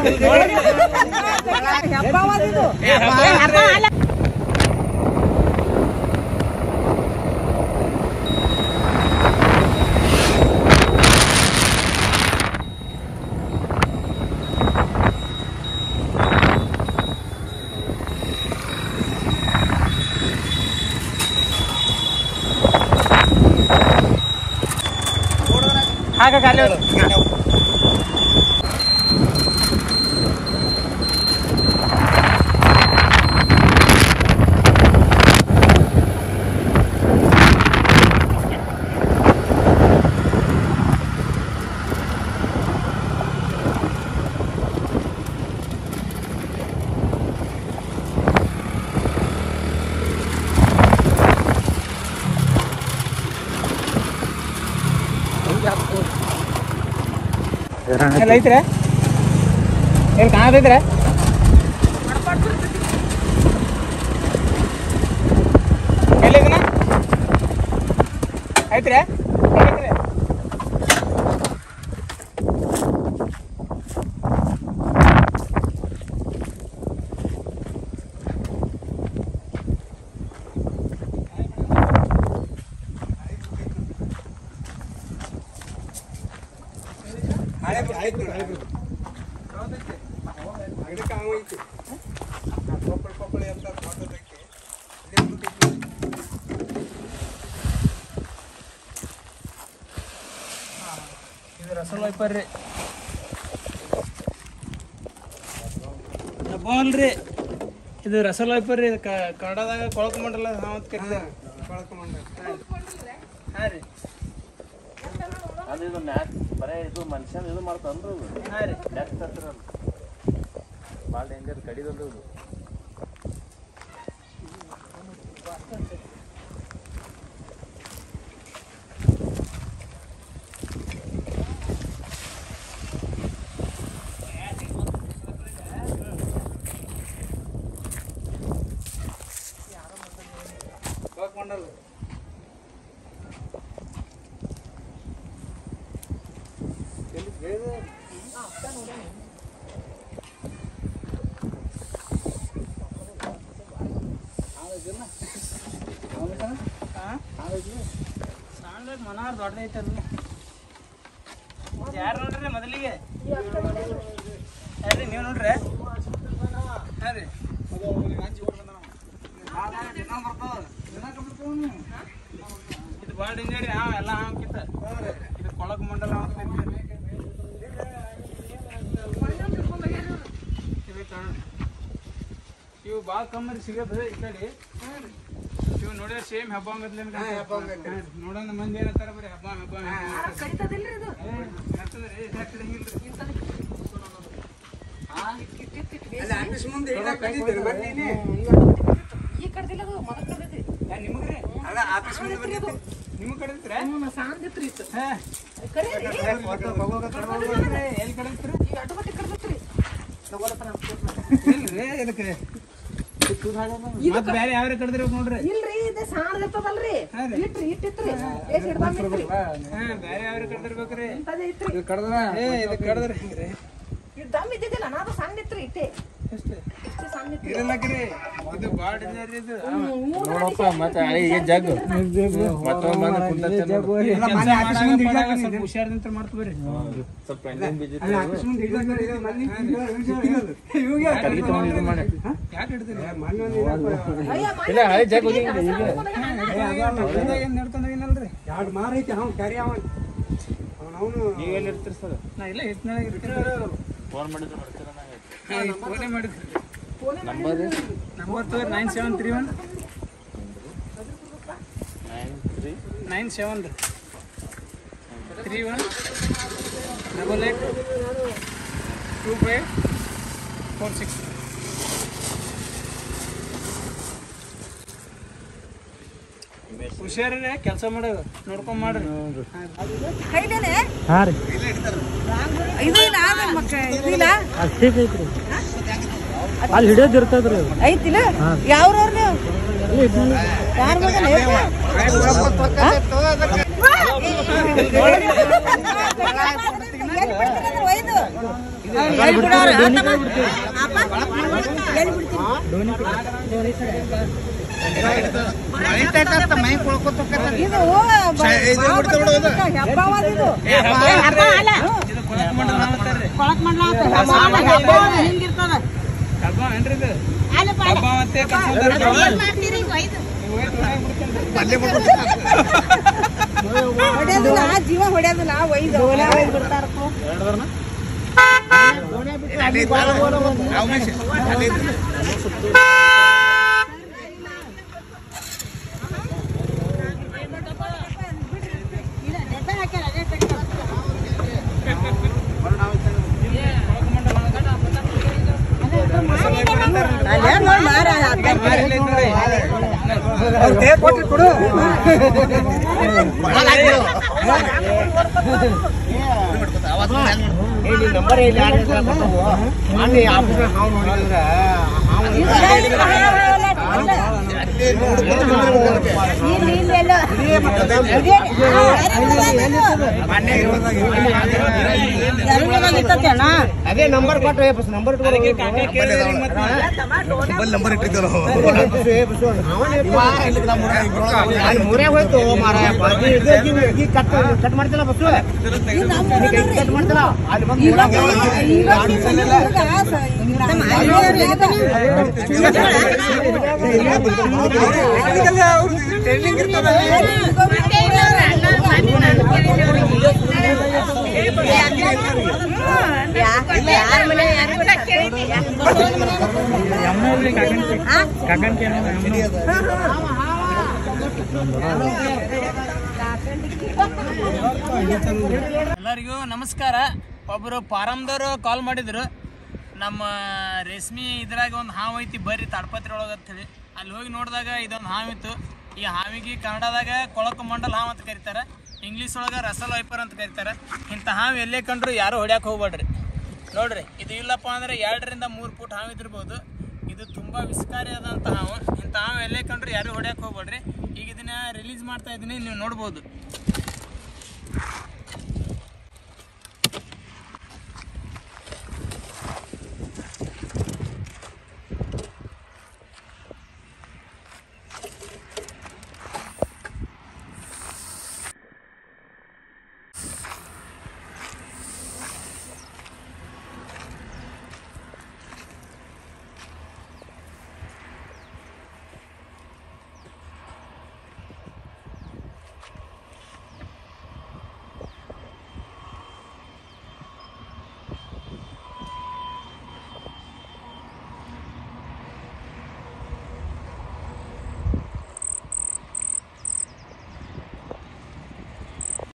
ಹಾಕ ಖಾಲಿ ಎಲ್ಲ ಐತ್ರೆ ಎಲ್ಲಿ ಕಾಣತೈತ್ರೆ ಎಲ್ಲಿದನ ಐತ್ರೆ ಐತ್ರೆ ಇದು ರಸಲ್ ವೈಪರ್ ರೀ ಡಬ್ಬ ಅಲ್ರಿ ಇದು ರಸಲ್ ವೈಪರ್ ರೀ ಕನ್ನಡದಾಗ ಕೊಳಕೊಂಬಂಡ್ರಲ್ಲ ನಾವು ಅಂತ ಕರೀತಾರೆ ಹಾಂ ರೀ ಅದು ಇದು ನ್ಯಾಕ್ ಬರೇ ಇದು ಮನುಷ್ಯನ ಇದು ಮಾಡ್ತಾನ್ರಿ ಇದು ಹಾಂ ರೀ ನ್ಯಾಕ್ ತರ್ತೀರ ಭಾಳ ಡೇಂಜರ್ ಕಡಿದಲ್ರಿ ಇದು ಕೊಳಕೊಂಡಲ್ಲ ಸಾಂಗ್ದಾಗ ಮನಾರ್ ದೊಡ್ಡದೈತಲ್ಲ ಯಾರು ನೋಡ್ರಿ ಮೊದಲಿಗೆ ಯಾರ್ರಿ ನೀವು ನೋಡ್ರಿ ಹಾಂ ರೀ ಇದು ಭಾಳ ಡೇಂಜರ್ ಹಾಂ ಎಲ್ಲ ಹಾಕಿತ್ತ ಇದು ಕೊಳಕ್ ಮಂಡಲ ಇವು ಭಾಳ ಕಮ್ಮಿ ಸಿಗದ ಈ ಕಡೆ ಇವು ನೋಡಿದ್ರೆ ಸೇಮ್ ಹಬ್ಬ ಹಂಗತ್ಲೆ ನೋಡೋಣ ಮಂದಿ ಏನಂತಾರ ಬರೀ ಹಬ್ಬ ಹಬ್ಬ ಈ ಕಡ್ದಿಲ್ಲ ಅದು ಮೊದಲ ಕಡ್ದೈತಿ ನಿಮಗ್ರಿ ನಿಮ್ಗೆ ಕಡಿದ್ರೆ ಸಾಂದಿತ್ರಿ ಇತ್ತು ಹಾ ಕರೀರಿ ಎಲ್ಲಿ ಕಡಿದ್ರಿ ಈಗ ಅಡ್ಡು ಬಟ್ಟೆ ಕಡ್ದೈತ್ರಿ ಇಲ್ರಿ ಇದಕ್ಕೆ ಮತ್ತೆ ಬೇರೆ ಯಾವ್ಯಾವ ಕಡಿದ್ರಿ ನೋಡ್ರಿ ಇಲ್ರಿ ಇದು ಸಾಣದ ಇರ್ತದಲ್ರಿ ಹಾ ರೀ. ಇಟ್ರಿ ಇಟ್ಟಿತ್ರಿ ಏಸ್ ಹಿಡ್ದಂಗಿತ್ರಿ ಹಾ ಬೇರೆ ಯಾವ್ಯಾವ ಕಡಿದಿರ್ಬೇಕ್ರಿ ಇಂಥದೇ ಇತ್ರಿ ಏ ಇದು ಕಡಿದ್ರಿ ಹಿಂಗ್ರಿ ಇದು ದಮ್ ಇದ್ದಿದ್ದಿಲ್ಲ ನಾನು ಸಣ್ಣ ಇತ್ರಿ ಇಟ್ಟೆ ಎಷ್ಟು ಇಷ್ಟೇ ಸಣ್ಣ ಇತ್ರಿ ಇರಲ್ಲಕ್ರಿ ಇದು ಭಾಳ ಡೇಂಜರ್ ಇದು ನೋಡಪ್ಪ ಮತ್ತೆ ಈಗ ಜಗ್ ಮತ್ತೊಂದ್ ಬಂದು ಕುಂತೈತೆ ನೋಡು. ಸ್ವಲ್ಪ ಹುಷಾರ್ದಿಂತ ಮಾಡ್ತು ಬರ್ರಿ ಸ್ವಲ್ಪ ಎಣ್ಣೆನ್ ಬೀಜ ಇತ್ತು. ಕಡ್ಗಿ ಯಾಕೆ ತಗೊಂಡ್ ಇದು ಮಾಡಿ ಹಿಡ್ತೀರಿ ಅಯ್ಯ ಇಲ್ಲ ಹಳೆ ಜಗ್ ಹೋಗಿಂದ ಈಗ ಏನ್ ನಡ್ಕೊಂಡ್ ಹೋಗಿನಲ್ರಿ ಎರಡು ಮಾರ ಐತಿ ಅವ್ನು ಕರಿ ಅವನ್ ಅವನು ನೀವ್ ಎಲ್ಲಿ ಇರ್ತೀರಿ ಸರ್ ನಾ ಇಲ್ಲ ಇತ್ನಾಗ ಇರ್ತೀನಿ ಫೋನ್ ಮಾಡಿದ್ರೆ ಬರ್ತೀರ ನಂಗೆ ಫೋನೇ ಮಾಡಿದ್ರಿ ನಂಬರ್ ನಂಬರ್ ತೋರಿ nine seven three one nine three nine seven three one double eight two five four six ಹುಷಾರೇ ಕೆಲಸ ಮಾಡೋದು ನೋಡ್ಕೊಂಡ್ ಮಾಡ್ರಿ ಕೈಲೇನೆ ಹಾಂ ರೀ ಇದು ಇಲ್ಲ ಮಕ್ಕ ಇದು ಇಲ್ಲ ಅಷ್ಟೇ ಐತ್ರಿ ಅಲ್ಲಿ ಹಿಡಿಯೋದು ಇರ್ತದ್ರಿ ಐತಿಲ್ಲ ಯಾವ್ರವ್ರ ನೀವು ಯಾರ ಮಗನ ಒಯ್ದು ಎಲ್ಲಿ ಬಿಡೋರು? ಆತಮ್ಮ? ಅಪ್ಪ? ಎಲ್ಲಿ ಬಿಡ್ತೀರಿ? ಇದು ಹೆಬ್ಬಾವದು ಇದು. ಹಬ್ಬ ಅಲ್ಲ. ಇದು ಕೊಳಕು ಮಂಡಲ ಅಂತಾರ್ರಿ. ಕೊಳಕ್ ಮಂಡ್ಲ ಅಂತ ಹೆಬ್ಬ ಅಲ್ಲ, ಹೆಬ್ಬ ಅಲ್ಲ, ಹಿಂಗಿರ್ತದ. ಹಬ್ಬ ಏನ್ರಿ ಇದು? ಅಲ್ಲಪ್ಪ, ಅಲ್ಲ. ಹಬ್ಬ ಮತ್ತೆ ಕರ್ಕೊಂಡ್ ಅದು ಏನ್ ಮಾಡ್ತೀರಿ ಈಗ ಒಯ್ದು? ಹೊಡ್ಯೋದಿಲ್ಲ, ಜೀವ ಹೊಡ್ಯೋದಿಲ್ಲ ಒಯ್ದು ಒಯ್ದು ಬಿಡ್ತಾರಪ್ಪ. ಇಲ್ಲ, ಡಬ್ಬೆ ಹಾಕ್ಯಾರ, ಅದೇ ತೆಗ್ದು. ಅಲ್ಲೇ ನೋಡ್ ಮಾರ, ಕೊಟ್ರಿ ಕೊಡು ನಂಬರ್ ಇಲ್ಲಿ ಇಲ್ಲಿ, ಇಲ್ಲಿ ಎಲ್ಲೋ. ಇದೇ- ಆ, ಯಾರಿಗಾದ್ರು ಇರ್ತೈತೇನ? ಅದೇ ನಂಬರ್ ಕೊಟ್ರೆ ನಂಬರ್ ಮೂರೇ ಹೋಯ್ತು ಮಾರಾಯ ಕಟ್ ಮಾಡ್ತಿಲ್ಲ ಬಸ್ಸು ಕಟ್ ಮಾಡ್ತಿಲ್ಲ ಅಲ್ಲಿ ಬಂದು ಇವತ್ತಿನ ಹುಡುಗ ಸ- ನಮ್ಮ ಹಳ್ಳಿಯವ್ರು ಯಾಕಂದ್ರೆ ಯಾರ ಮನೆ ಯಾರು ಎಲ್ಲರಿಗೂ ನಮಸ್ಕಾರ ಒಬ್ಬರು ಫಾರಮ್ದವರು ಕಾಲ್ ಮಾಡಿದ್ರು ನಮ್ಮ ರೇಷ್ಮೆ ಇದ್ರಾಗ ಒಂದು ಹಾವು ಐತಿ ಬರ್ರಿ ತಾಡ್ಪತ್ರಿ ಒಳಗೆ ಅಂತೇಳಿ ಅಲ್ಲಿ ಹೋಗಿ ನೋಡಿದಾಗ ಇದೊಂದು ಹಾವಿತ್ತು ಈ ಹಾವಿಗೆ ಕನ್ನಡದಾಗ ಕೊಳಕು ಮಂಡಲ್ ಹಾವು ಅಂತ ಕರೀತಾರೆ ಇಂಗ್ಲೀಷ್ ಒಳಗೆ ರಸಲ್ ವೈಪರ್ ಅಂತ ಕರೀತಾರೆ ಇಂಥ ಹಾವು ಎಲ್ಲೇ ಕಂಡ್ರು ಯಾರು ಹೊಡ್ಯಾಕೆ ಹೋಗ್ಬೇಡ್ರಿ ನೋಡ್ರಿ ಇದು ಇಲ್ಲಪ್ಪ ಅಂದ್ರೆ ಎರಡರಿಂದ ಮೂರು ಫುಟ್ ಹಾವು ಇದಿರ್ಬೋದು ಇದು ತುಂಬ ವಿಷಕಾರಿಯಾದಂಥ ಹಾವು ಇಂಥ ಹಾವು ಎಲ್ಲೇ ಕಂಡ್ರು ಯಾರು ಹೊಡ್ಯಾಕೆ ಹೋಗ್ಬೇಡ್ರಿ ಈಗ ಇದನ್ನ ರಿಲೀಸ್ ಮಾಡ್ತಾ ಇದ್ದೀನಿ ನೀವು ನೋಡ್ಬೋದು